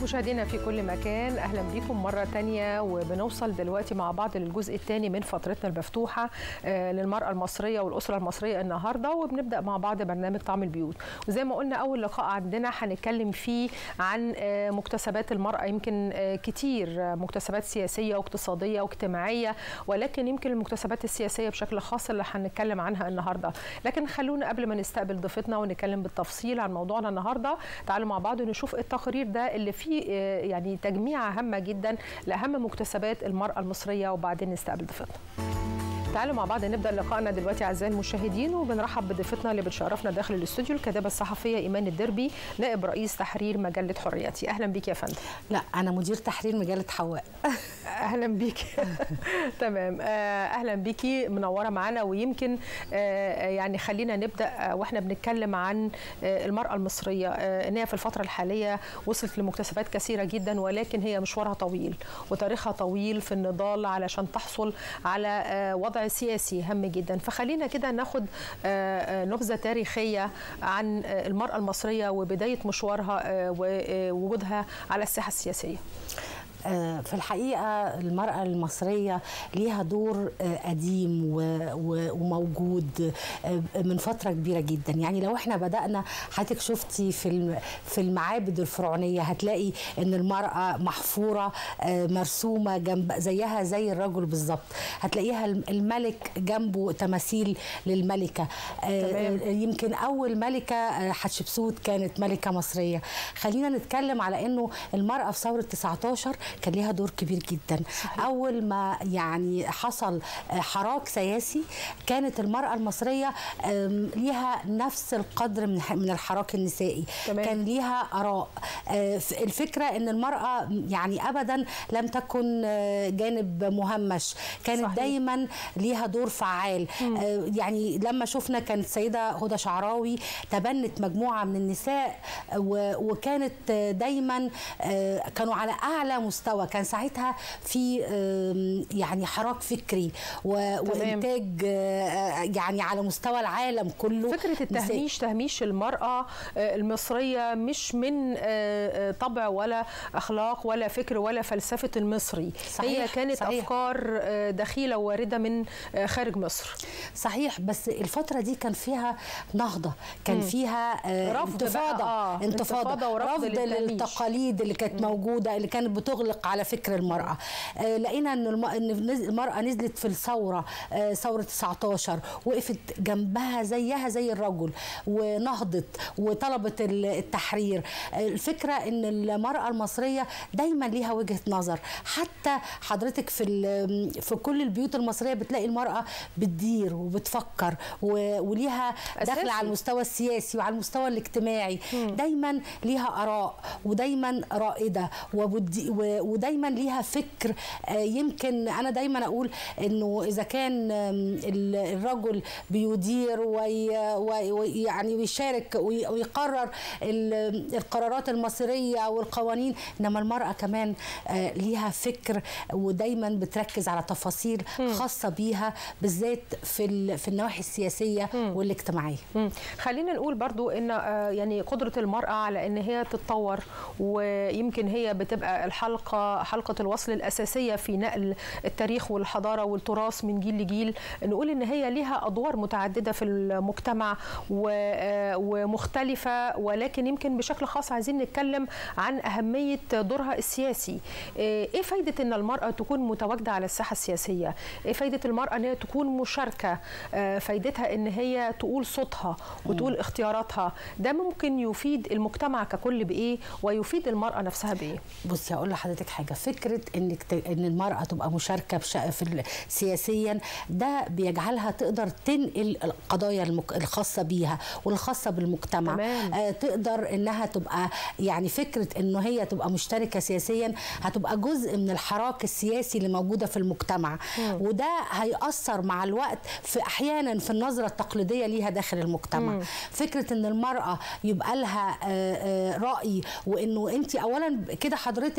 مشاهدينا في كل مكان اهلا بكم مره تانية وبنوصل دلوقتي مع بعض للجزء الثاني من فترتنا المفتوحه آه، للمراه المصريه والاسره المصريه النهارده وبنبدا مع بعض برنامج طعم البيوت وزي ما قلنا اول لقاء عندنا هنتكلم فيه عن آه، مكتسبات المراه يمكن آه، كتير آه، مكتسبات سياسيه واقتصاديه واجتماعيه ولكن يمكن المكتسبات السياسيه بشكل خاص اللي هنتكلم عنها النهارده لكن خلونا قبل ما نستقبل ضيفتنا ونتكلم بالتفصيل عن موضوعنا النهارده تعالوا مع بعض نشوف التقرير ده اللي فيه آه، يعني تجميعه هامه جدا لاهم مكتسبات المراه المصريه وبعدين نستقبل ضيفتنا تعالوا مع بعض نبدا لقائنا دلوقتي اعزائي المشاهدين وبنرحب بضيفتنا اللي بتشرفنا داخل الاستوديو الكاتبه الصحفيه ايمان الدربي نائب رئيس تحرير مجله حريتي اهلا بيك يا فندم لا انا مدير تحرير مجله حواء اهلا بيك تمام آه، اهلا بيكي منوره معانا ويمكن آه، يعني خلينا نبدا آه، واحنا بنتكلم عن آه، المراه المصريه آه، ان هي في الفتره الحاليه وصلت لمكتسبات كثيره جدا ولكن هي مشوارها طويل وتاريخها طويل في النضال علشان تحصل على آه، وضع سياسي هام جدا فخلينا كده ناخد آه، آه، نبذه تاريخيه عن آه، المراه المصريه وبدايه مشوارها آه، ووجودها على الساحه السياسيه آه، في الحقيقة المرأة المصرية ليها دور آه، قديم و- و- وموجود آه، من فترة كبيرة جدا يعني لو احنا بدأنا حضرتك شفتي في الم- في المعابد الفرعونية هتلاقي ان المرأة محفورة آه، مرسومة جنب زيها زي الرجل بالظبط هتلاقيها الم- الملك جنبه تماثيل للملكة آه، تمام. يمكن اول ملكه آه، حتشبسوت كانت ملكه مصريه خلينا نتكلم على انه المراه في ثوره 19 كان ليها دور كبير جدا صحيح. اول ما يعني حصل آه، حراك سياسي كانت المراه المصريه آم، ليها نفس القدر من ح- من الحراك النسائي تمام. كان ليها اراء آه، ف- الفكره ان المراه يعني ابدا لم تكن آه، جانب مهمش كانت صحيح. دايما دايما ليها دور فعال آه يعني لما شفنا كانت السيده هدى شعراوي تبنت مجموعه من النساء آه، و- وكانت آه، دايما آه، كانوا على اعلى مستوى كان ساعتها في آم، يعني حراك فكري و- وانتاج آه، يعني على مستوى العالم كله فكرة نساء. التهميش تهميش المرأة آه، المصرية مش من آه، آه، طبع ولا أخلاق ولا فكر ولا فلسفة المصري صحيح، هي كانت صحيح. أفكار آه، دخيلة واردة من آه، خارج مصر صحيح بس الفترة دي كان فيها نهضة كان فيها آه رفض بقى، انتفاضة آه، انتفاضة ورفض للتهميش. للتقاليد اللي كانت موجودة اللي كانت بتغلق على فكر المرأة آه لقينا ان الم- إن نز- المرأة نزلت في الثورة آه ثورة 19 وقفت جنبها زيها زي الرجل ونهضت وطلبت ال- التحرير آه الفكرة ان المرأة المصرية دايما ليها وجهة نظر حتى حضرتك في ال- في كل البيوت المصرية بتلاقي المرأة بتدير وبتفكر و- وليها أساسي. دخل على المستوى السياسي وعلى المستوى الاجتماعي دايما ليها اراء ودايما رائده وبدي و- ودايما ليها فكر آه، يمكن انا دايما اقول انه اذا كان آم، ال- الرجل بيدير وي- وي- ويعني ويشارك وي- ويقرر ال- القرارات المصيريه والقوانين انما المراه كمان آه، ليها فكر ودايما بتركز على تفاصيل خاصه بيها بالذات في ال- في النواحي السياسيه والاجتماعيه مم. خلينا نقول برضو ان آه، يعني قدره المراه على ان هي تتطور ويمكن هي بتبقى الحلقه حلقه الوصل الاساسيه في نقل التاريخ والحضاره والتراث من جيل لجيل نقول ان هي ليها ادوار متعدده في المجتمع و- آه، ومختلفه ولكن يمكن بشكل خاص عايزين نتكلم عن اهميه دورها السياسي آه، ايه فايده ان المراه تكون متواجده على الساحه السياسيه ايه فايده المراه ان هي تكون مشاركه آه، فايدتها ان هي تقول صوتها وتقول اختياراتها ده ممكن يفيد المجتمع ككل بايه ويفيد المراه نفسها بايه بصي هقول لحضرتك حاجه فكره انك ت... ان المراه تبقى مشاركه بش... في ال... سياسيا ده بيجعلها تقدر تنقل القضايا المك... الخاصه بيها والخاصه بالمجتمع تمام. آه تقدر انها تبقى يعني فكره انه هي تبقى مشتركه سياسيا هتبقى جزء من الحراك السياسي اللي موجوده في المجتمع وده هيأثر مع الوقت في احيانا في النظره التقليديه ليها داخل المجتمع فكره ان المراه يبقى لها آه، آه، راي وانه انت اولا كده حضرتك بت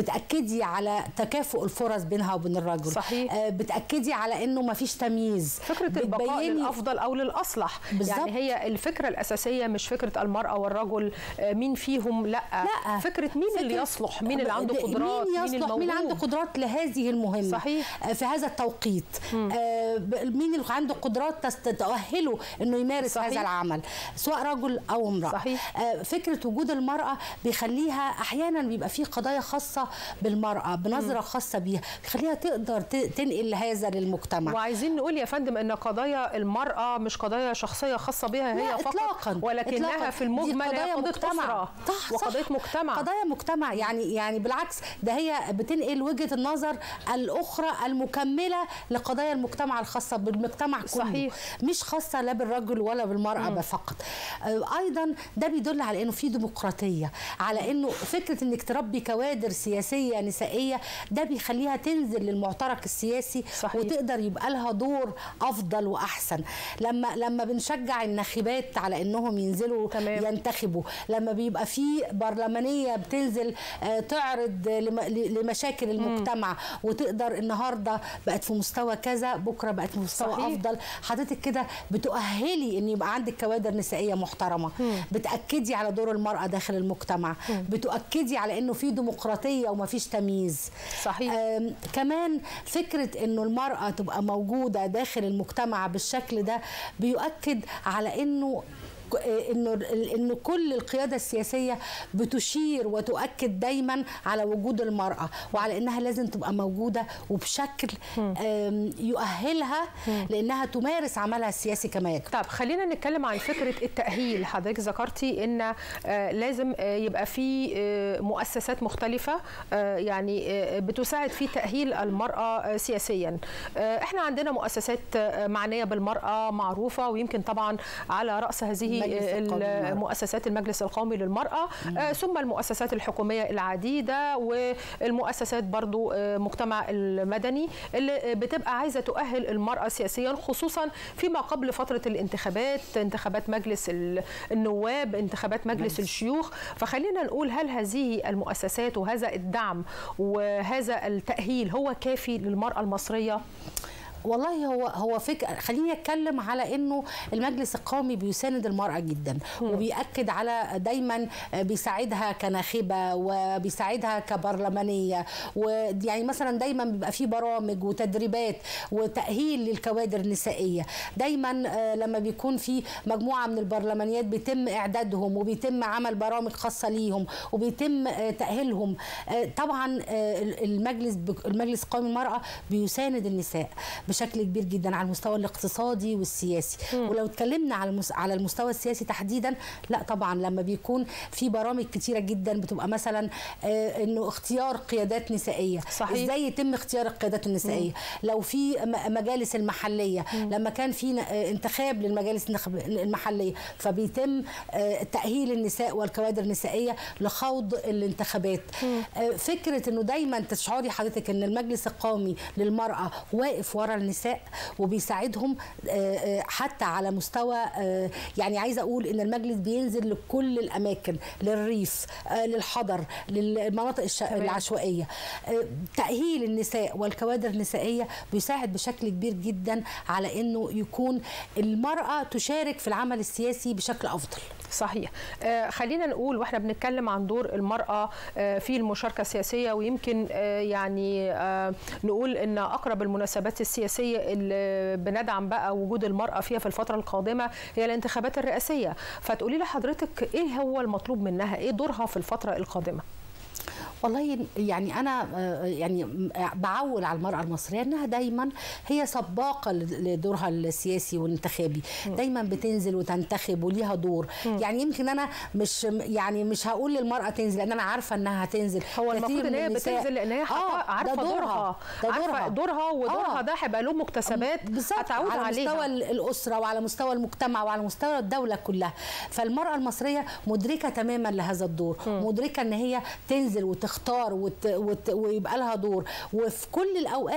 بتاكدي على تكافؤ الفرص بينها وبين الرجل صحيح. آه، بتاكدي على انه ما فيش تمييز فكره البقاء بتبيني- للافضل او للاصلح بالظبط. يعني هي الفكره الاساسيه مش فكره المراه والرجل آه، مين فيهم لا, لا. فكره مين اللي فكرة- يصلح مين اللي عنده ده- قدرات مين يصلح مين عنده الموهوب. قدرات لهذه المهمه صحيح. آه، في هذا التوقيت آه، ب- مين اللي عنده قدرات تست- تؤهله انه يمارس صحيح. هذا العمل سواء رجل او امراه صحيح. آه، فكره وجود المراه بيخليها احيانا بيبقى في قضايا خاصه بالمراه بنظره خاصه بيها بيخليها تقدر ت- تنقل هذا للمجتمع وعايزين نقول يا فندم ان قضايا المراه مش قضايا شخصيه خاصه بها لا هي فقط اطلاقا ولكنها إطلاقاً. في دي المجمل هي قضايا قضيه مجتمع. اسره صح وقضيه صح. مجتمع قضايا مجتمع يعني يعني بالعكس ده هي بتنقل وجهه النظر الاخرى المكمله لقضايا المجتمع الخاصه بالمجتمع كله صحيح. مش خاصه لا بالرجل ولا بالمراه فقط آه، ايضا ده بيدل على انه في ديمقراطيه على انه فكره انك تربي كوادر سياسيه نسائيه ده بيخليها تنزل للمعترك السياسي صحيح. وتقدر يبقى لها دور افضل واحسن لما لما بنشجع الناخبات على انهم ينزلوا تمام. ينتخبوا لما بيبقى في برلمانيه بتنزل آه، تعرض لم- ل- لمشاكل المجتمع وتقدر النهارده بقت في مستوى كذا بكره بقت في مستوى صحيح. افضل حضرتك كده بتؤهلي ان يبقى عندك كوادر نسائيه محترمه بتاكدي على دور المراه داخل المجتمع بتؤكدي على انه في ديمقراطيه وما فيش تمييز صحيح. آم، كمان فكره انه المراه تبقى موجوده داخل المجتمع بالشكل ده بيؤكد على انه ك- آه، انه انه كل القياده السياسيه بتشير وتؤكد دايما على وجود المراه وعلى انها لازم تبقى موجوده وبشكل آم، يؤهلها لانها تمارس عملها السياسي كما يجب طب خلينا نتكلم عن فكره التاهيل حضرتك ذكرتي ان آه، لازم آه، يبقى في آه، مؤسسات مختلفه آه، يعني آه، بتساعد في تاهيل المراه آه، سياسيا آه، احنا عندنا مؤسسات آه، معنيه بالمراه معروفه ويمكن طبعا على راس هذه المجلس آه، القومي للمرأة. مؤسسات المجلس القومي للمراه آه، ثم المؤسسات الحكوميه العديده والمؤسسات برضو آه، مجتمع المدني اللي بتبقى عايزه تؤهل المراه سياسيا خصوصا فيما قبل فتره الانتخابات انتخابات مجلس ال- النواب انتخابات مجلس الشيوخ فخلينا نقول هل هذه المؤسسات وهذا الدعم وهذا التاهيل هو كافي للمراه المصريه والله هو هو فكر خليني اتكلم على انه المجلس القومي بيساند المراه جدا وبياكد على دايما بيساعدها كناخبه وبيساعدها كبرلمانيه ويعني مثلا دايما بيبقى في برامج وتدريبات وتاهيل للكوادر النسائيه دايما آه، لما بيكون في مجموعه من البرلمانيات بيتم اعدادهم وبيتم عمل برامج خاصه ليهم وبيتم آه، تاهيلهم آه، طبعا آه، المجلس المجلس القومي للمراه بيساند النساء بشكل كبير جدا على المستوى الاقتصادي والسياسي ولو اتكلمنا على المس- على المستوى السياسي تحديدا لا طبعا لما بيكون في برامج كتيره جدا بتبقى مثلا آه، انه اختيار قيادات نسائيه صحيح. ازاي يتم اختيار القيادات النسائيه لو في م- مجالس المحليه لما كان في ن- آه، انتخاب للمجالس النخب- المحليه فبيتم آه، تاهيل النساء والكوادر النسائيه لخوض الانتخابات آه، فكره انه دايما تشعري حضرتك ان المجلس القومي للمراه واقف ورا النساء وبيساعدهم آه، آه، حتى على مستوى آه، يعني عايزه اقول ان المجلس بينزل لكل الاماكن للريف آه، للحضر للمناطق الش- العشوائيه آه، تاهيل النساء والكوادر النسائيه بيساعد بشكل كبير جدا على انه يكون المراه تشارك في العمل السياسي بشكل افضل صحيح آه خلينا نقول واحنا بنتكلم عن دور المرأة آه في المشاركة السياسية ويمكن آه يعني آه نقول ان اقرب المناسبات السياسية اللي بندعم بقى وجود المرأة فيها في الفترة القادمة هي الانتخابات الرئاسية فتقولي لي حضرتك ايه هو المطلوب منها ايه دورها في الفترة القادمة والله يعني انا آه، يعني بعول على المراه المصريه انها دايما هي سباقه لدورها السياسي والانتخابي دايما بتنزل وتنتخب وليها دور يعني يمكن انا مش يعني مش هقول للمراه تنزل لان انا عارفه انها هتنزل هو كتير المفروض ان من هي النساء- بتنزل لان هي آه، حاطة- عارفه ده دورها ده عارفه دورها دورها ودورها آه. ده هيبقى له مكتسبات بالظبط هتعود على عليها مستوى ال- الاسره وعلى مستوى المجتمع وعلى مستوى الدوله كلها فالمراه المصريه مدركه تماما لهذا الدور مدركه ان هي تنزل وتختار وت... وت... ويبقى لها دور وفي كل الاوقات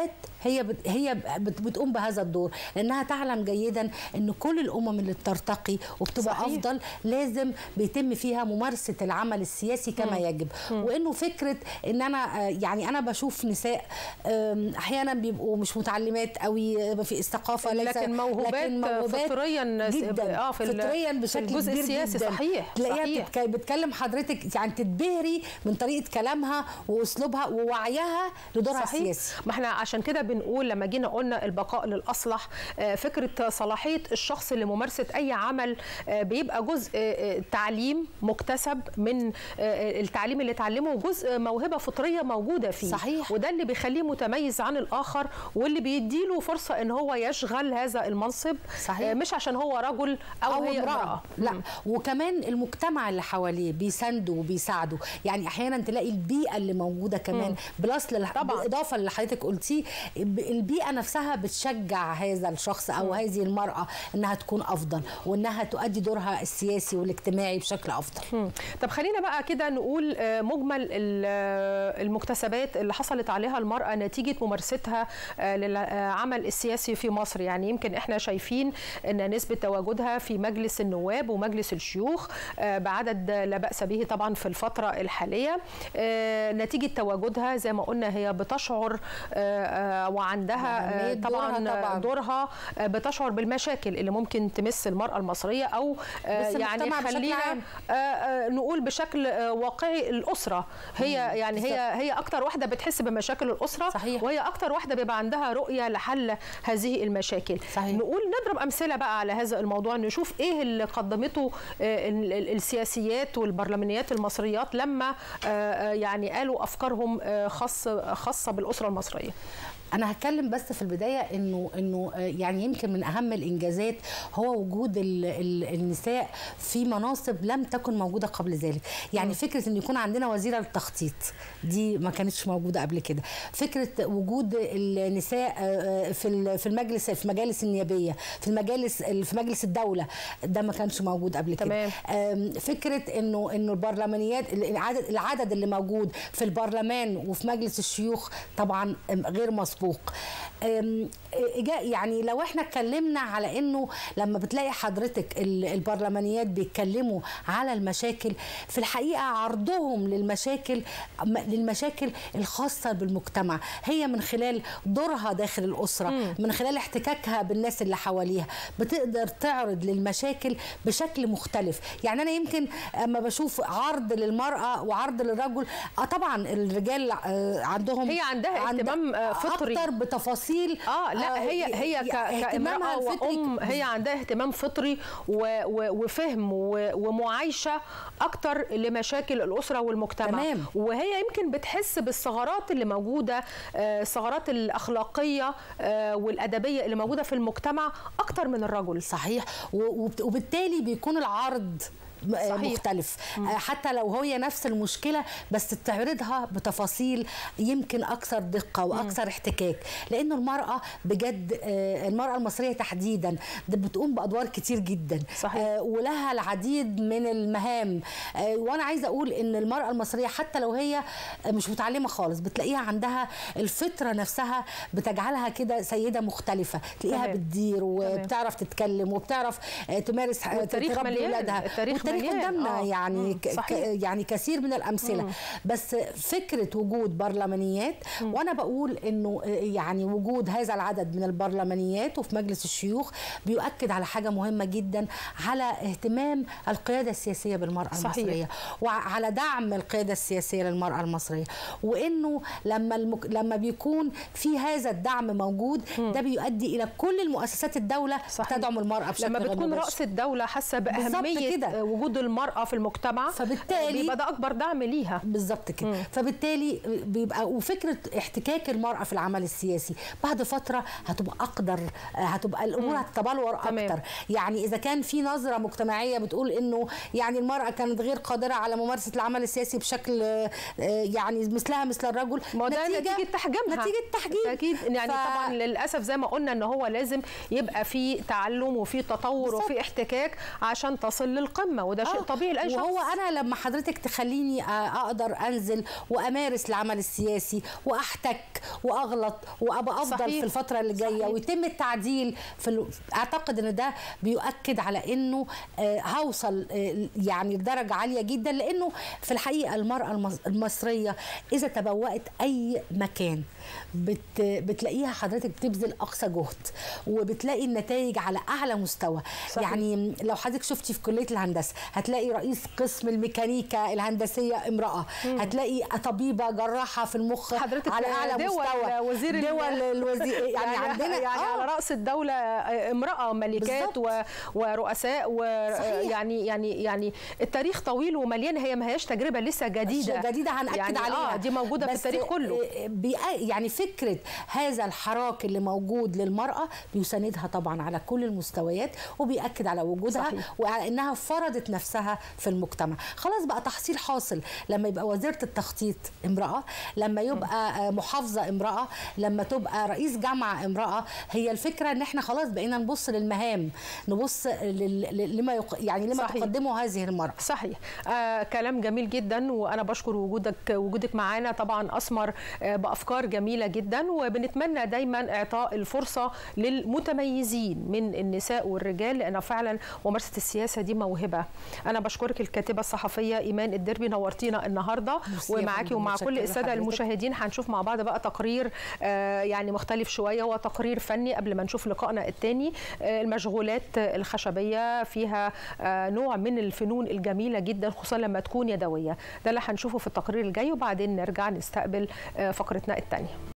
هي بت هي بت بتقوم بهذا الدور لانها تعلم جيدا ان كل الامم اللي بترتقي وبتبقى صحيح. افضل لازم بيتم فيها ممارسه العمل السياسي كما يجب وانه فكره ان انا آه، يعني انا بشوف نساء آم، احيانا بيبقوا مش متعلمات قوي آه، في الثقافه ليس لكن موهوبات فطريا جدا اه في ال- فطريا في بشكل الجزء كبير السياسي جدا. صحيح تلاقيها صحيح بتتك- بتكلم حضرتك يعني تتبهري من طريقه كلامها واسلوبها ووعيها لدورها صحيح السياسي ما احنا عشان كده بنقول لما جينا قلنا البقاء للاصلح آه، فكره صلاحيه الشخص لممارسه اي عمل آه، بيبقى جزء آه، تعليم مكتسب من آه، التعليم اللي اتعلمه وجزء موهبه فطريه موجوده فيه صحيح. وده اللي بيخليه متميز عن الاخر واللي بيديله فرصه ان هو يشغل هذا المنصب صحيح. آه، مش عشان هو رجل او, او هي امراه امراه لا وكمان المجتمع اللي حواليه بيساندوا وبيساعدوا يعني احيانا تلاقي البيئه اللي موجوده كمان بلس لل... طبعاً. بالاضافه اللي حضرتك قلتيه ب- البيئه نفسها بتشجع هذا الشخص او هذه المراه انها تكون افضل وانها تؤدي دورها السياسي والاجتماعي بشكل افضل مم. طب خلينا بقى كده نقول آه، مجمل ال- آه، المكتسبات اللي حصلت عليها المرأة نتيجة ممارستها آه، للعمل السياسي في مصر يعني يمكن احنا شايفين ان نسبة تواجدها في مجلس النواب ومجلس الشيوخ آه، بعدد لا بأس به طبعا في الفترة الحالية آه، نتيجة تواجدها زي ما قلنا هي بتشعر آه، آه، وعندها آه، بأهمية دورها طبعا طبعاً. دورها آه، بتشعر بالمشاكل اللي ممكن تمس المرأة المصرية او آه، بس يعني المجتمع بشكل خلينا عام. آه، آه، نقول بشكل آه، واقعي الاسره هي يعني هي هي اكتر واحده بتحس بمشاكل الاسره صحيح. وهي اكتر واحده بيبقى عندها رؤيه لحل هذه المشاكل صحيح. نقول نضرب امثله بقى على هذا الموضوع نشوف ايه اللي قدمته آه، ال- ال- السياسيات والبرلمانيات المصريات لما آه، آه، يعني قالوا افكارهم آه، خاص خاصه بالاسره المصريه انا هتكلم بس في البدايه انه انه آه، يعني يمكن من اهم الانجازات هو وجود ال ال النساء في مناصب لم تكن موجوده قبل ذلك يعني فكره ان يكون عندنا وزيره للتخطيط دي ما كانتش موجوده قبل كده فكره وجود النساء آه، آه، في ال- في المجلس في مجالس النيابيه في المجالس في مجلس الدوله ده ما كانش موجود قبل كده تمام. آم، فكره انه انه البرلمانيات العدد العدد اللي موجود في البرلمان وفي مجلس الشيوخ طبعا آم، غير مسبوق آم، إجا- يعني لو احنا اتكلمنا على انه لما بتلاقي حضرتك ال- البرلمانيات بيتكلموا على المشاكل في الحقيقه عرضهم للمشاكل م- للمشاكل الخاصه بالمجتمع هي من خلال دورها داخل الاسره من خلال احتكاكها بالناس اللي حواليها بتقدر تعرض للمشاكل بشكل مختلف يعني انا يمكن اما بشوف عرض للمراه وعرض للرجل اه طبعا الرجال آه، عندهم هي عندها اهتمام، آه، فطري. اكتر بتفاصيل اه لا هي هي ك- اهتمامها كامراه الفطري وام هي عندها اهتمام فطري و- و- وفهم و- ومعايشه اكتر لمشاكل الاسره والمجتمع تمام. وهي يمكن بتحس بالثغرات اللي موجوده آه، الثغرات الاخلاقيه آه، والادبيه اللي موجوده في المجتمع اكتر من الرجل صحيح و- وبت- وبالتالي بيكون العرض م- صحيح. مختلف آه، حتى لو هي نفس المشكله بس تعرضها بتفاصيل يمكن اكثر دقه واكثر احتكاك لانه المراه بجد آه، المراه المصريه تحديدا ده بتقوم بادوار كتير جدا صحيح. آه، ولها العديد من المهام آه، وانا عايزه اقول ان المراه المصريه حتى لو هي مش متعلمه خالص بتلاقيها عندها الفطره نفسها بتجعلها كده سيده مختلفه تلاقيها تمام. بتدير وبتعرف تتكلم وبتعرف آه، تمارس آه، والتاريخ تربي مليان. ولادها التاريخ والتاريخ مليان. قدامنا آه. يعني مم. ك- ك- صحيح. يعني كثير من الامثله بس فكره وجود برلمانيات وانا بقول انه آه، يعني وجود هذا العدد من البرلمانيات وفي مجلس الشيوخ بيؤكد على حاجه مهمه جدا على اهتمام القياده السياسيه بالمراه صحيح. المصريه وعلى دعم القياده السياسيه للمراه المصريه وانه لما المك... لما بيكون في هذا الدعم موجود ده بيؤدي الى كل المؤسسات الدوله صحيح. تدعم المراه بشكل لما غير بتكون مباشر. رأس الدولة حاسة بالظبط بأهمية كده. آه، وجود المرأة في المجتمع فبالتالي- بيبقى ده أكبر دعم ليها بالظبط كده فبالتالي بيبقى وفكره احتكاك المراه في العمل السياسي بعد فتره هتبقى اقدر هتبقى الامور هتتبلور تمام. اكتر يعني اذا كان في نظره مجتمعيه بتقول انه يعني المراه كانت غير قادره على ممارسه العمل السياسي بشكل آه، يعني مثلها مثل الرجل ما هو ده نتيجة تحجيمها نتيجه تحجيم أكيد يعني ف- طبعا للأسف زي ما قلنا إن هو لازم يبقى في تعلم وفي تطور بالظبط. وفي احتكاك عشان تصل للقمة وده شيء آه، طبيعي لاي شخص وهو انا لما حضرتك تخليني آه، اقدر انزل وامارس العمل السياسي واحتك واغلط وابقى افضل صحيح. في الفتره اللي جايه صحيح. ويتم التعديل في ال... اعتقد ان ده بيؤكد على انه آه، هوصل آه، يعني لدرجه عاليه جدا لانه في الحقيقه المراه المص- المصريه اذا تبوأت اي مكان بت... بتلاقيها حضرتك بتبذل اقصى جهد وبتلاقي النتائج على اعلى مستوى صحيح. يعني لو حضرتك شفتي في كليه الهندسه هتلاقي رئيس قسم الميكانيكا الهندسيه امراه هتلاقي طبيبه جراحه في المخ حضرتك على اعلى دول مستوى وزير ال- دول الوزير يعني, عندنا يعني آه. على راس الدوله امراه ملكات و... ورؤساء صحيح. ويعني يعني يعني التاريخ طويل ومليان هي ما هياش تجربه لسه جديده جديده هنأكد يعني عليها اه دي موجوده في بس التاريخ كله آه، بيأ- يعني فكره هذا الحراك اللي موجود للمراه بيساندها طبعا على كل المستويات وبيأكد على وجودها صحيح. وعلى انها فرضت نفسها في المجتمع خلاص بقى تحصيل حاصل لما يبقى وزيره التخطيط امراه لما يبقى آه، محافظه امراه لما تبقى رئيس جامعه امراه هي الفكره ان احنا خلاص بقينا نبص للمهام نبص لل- لل- لما يق... يعني لما صحيح. تقدمه هذه المراه صحيح آه كلام جميل جدا وانا بشكر وجودك وجودك معانا طبعا اسمر آه بافكار جميله جدا وبنتمنى دايما اعطاء الفرصه للمتميزين من النساء والرجال لان فعلا ممارسه السياسه دي موهبه انا بشكرك الكاتبه الصحفيه ايمان الدربي نورتينا النهارده ميرسي يا ومعاكي فندم، ومع متشكرة كل الساده لحضرتك. المشاهدين هنشوف مع بعض بقى تقرير آه يعني مختلف شويه وتقرير فني قبل ما نشوف لقائنا الثاني المشغولات الخشبيه فيها آه نوع من الفنون الجميله جدا خصوصا لما تكون يدويه ده اللي هنشوفه في التقرير الجاي وبعدين نرجع نستقبل آه فقرتنا الثانيه